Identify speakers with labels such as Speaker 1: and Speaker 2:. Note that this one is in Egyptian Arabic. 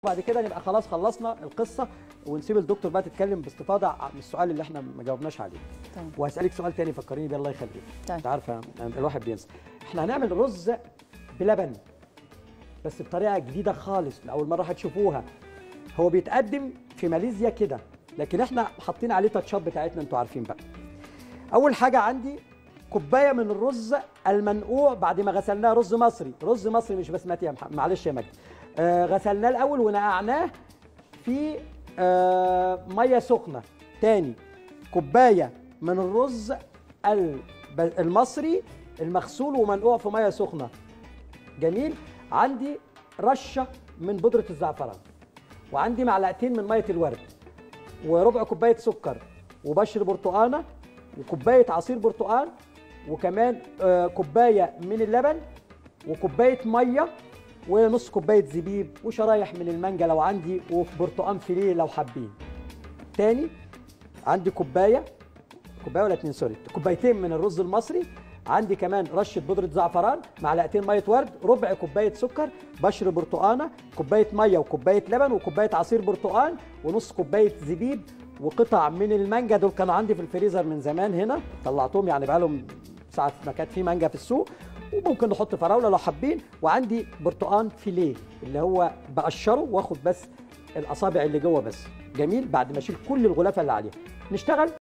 Speaker 1: وبعد كده نبقى خلاص خلصنا القصه ونسيب الدكتور بقى تتكلم باستفاضه عن السؤال اللي احنا ما جاوبناش عليه
Speaker 2: تمام.
Speaker 1: وهسالك سؤال تاني فكريني بيه الله يخليك
Speaker 2: طيب.
Speaker 1: انت عارفه الواحد بينسى احنا هنعمل رز بلبن بس بطريقه جديده خالص لاول مره هتشوفوها هو بيتقدم في ماليزيا كده لكن احنا حاطين عليه تاتشات بتاعتنا انتوا عارفين بقى اول حاجه عندي كوبايه من الرز المنقوع بعد ما غسلناه رز مصري رز مصري مش بسمتي يا محمد معلش يا مجدي آه غسلناه الاول ونقعناه في آه ميه سخنه تاني كوبايه من الرز الب- المصري المغسول ومنقوع في ميه سخنه جميل عندي رشه من بودره الزعفران وعندي معلقتين من ميه الورد وربع كوبايه سكر وبشر برتقانه وكوبايه عصير برتقال وكمان آه، كوبايه من اللبن وكوبايه ميه ونص كوبايه زبيب وشرايح من المانجا لو عندي وبرتقان فيليه لو حابين تاني عندي كوبايه كوبايه ولا اتنين سوري كوبايتين من الرز المصري عندي كمان رشه بودره زعفران معلقتين ميه ورد ربع كوبايه سكر بشر برتقانه كوبايه ميه وكوبايه لبن وكوبايه عصير برتقال ونص كوبايه زبيب وقطع من المانجا دول كانوا عندي في الفريزر من زمان هنا طلعتهم يعني بقالهم ساعه ما كانت في مانجا في السوق وممكن نحط فراوله لو حابين وعندي برتقان فيليه اللي هو بقشره واخد بس الاصابع اللي جوه بس جميل بعد ما اشيل كل الغلافه اللي عليها نشتغل